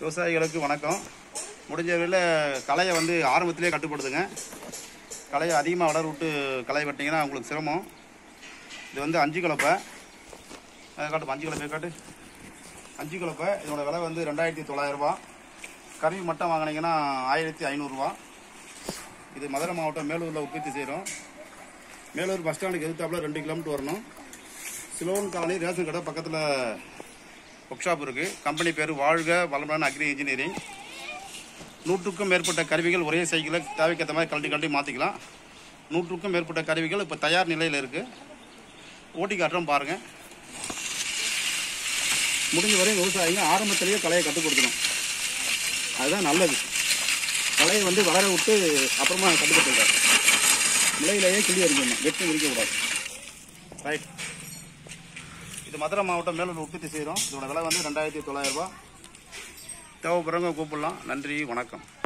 விவசாயிகளுக்கு வணக்கம் முடிஞ்ச வரையில் களையை வந்து ஆரம்பத்திலே கட்டுப்படுத்துங்க களையை அதிகமாக வளர விட்டு களை வெட்டிங்கன்னா உங்களுக்கு சிரமம் இது வந்து அஞ்சு கலப்பை அதை காட்டு அஞ்சு கலப்பை காட்டு அஞ்சு கலப்பை இதோட விலை வந்து ரெண்டாயிரத்தி தொள்ளாயிரரூபா கருவி மட்டும் வாங்கினீங்கன்னா ஆயிரத்தி ஐநூறுரூவா இது மதுரை மாவட்டம் மேலூரில் உற்பத்தி செய்கிறோம் மேலூர் பஸ் ஸ்டாண்டுக்கு எதிர்த்தாப்புல ரெண்டு கிலோமீட்டர் வரணும் சிலோன் காலனி ரேஷன் கடை பக்கத்தில் ஒர்க் ஷாப் இருக்குது கம்பெனி பேர் வாழ்க வளமான அக்ரி இன்ஜினியரிங் நூற்றுக்கும் மேற்பட்ட கருவிகள் ஒரே சைக்கிளில் தேவைக்கேற்ற மாதிரி கழட்டி கழட்டி மாற்றிக்கலாம் நூற்றுக்கும் மேற்பட்ட கருவிகள் இப்போ தயார் நிலையில் இருக்குது ஓட்டி காட்டுறோம் பாருங்கள் முடிஞ்ச வரை விவசாயிங்க ஆரம்பத்திலேயே களையை கட்டுப்படுத்தணும் அதுதான் நல்லது களையை வந்து வளர விட்டு அப்புறமா கட்டுப்படுத்தக்கூடாது நிலையிலேயே கிளி அடிக்கணும் வெட்டி முடிக்கக்கூடாது ரைட் இது மதுரை மாவட்டம் மேலூர் உற்பத்தி செய்கிறோம் இதோட விலை வந்து ரெண்டாயிரத்தி தொள்ளாயிரரூபா தேவைப்படுறவங்க கூப்பிடலாம் நன்றி வணக்கம்